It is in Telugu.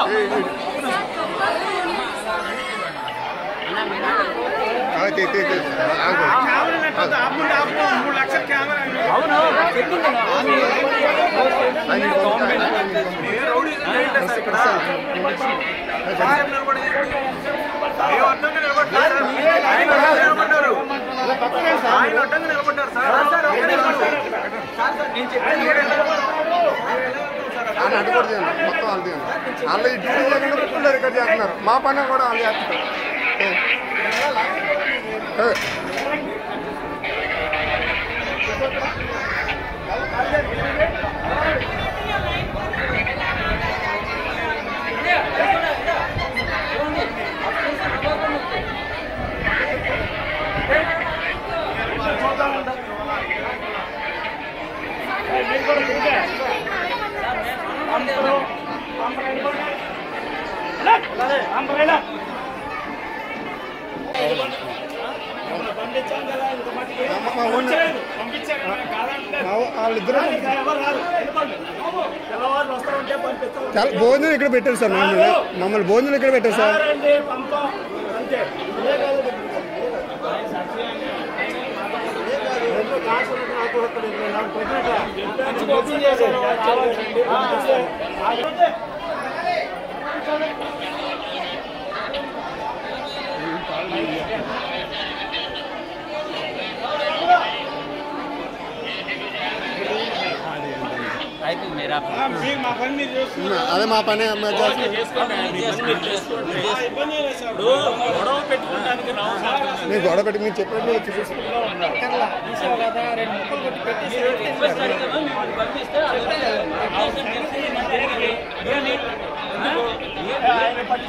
ఆయన అడ్డంగా నిలబడ్డారు సార్ ఒక్క నిమిషం సార్ నేను చెప్పేది ఆయన అడ్డుపడి మొత్తం వాళ్ళు వాళ్ళు ఈ డ్యూటీ చేయకుండా ఫుల్ రికార్డ్ చేస్తున్నారు మా పని కూడా వాళ్ళు చేస్తున్నారు ఏ. ఏ. మా ఊళ్ళో- మా ఊ- వాళ్ళిద్దరూ చాలా భోజనం ఇక్కడ పెట్టారు సార్ మమ్మల్ని మమ్మల్ని భోజనం ఇక్కడ పెట్టారు సార్ అదే మా పని మేము చేస్తున్నాం. మీరు గొడవ పెట్టి మీరు చెప్పినట్టు చూపిస్తాం రిక్వెస్ట్ అడిగాము మేము పంపిస్తే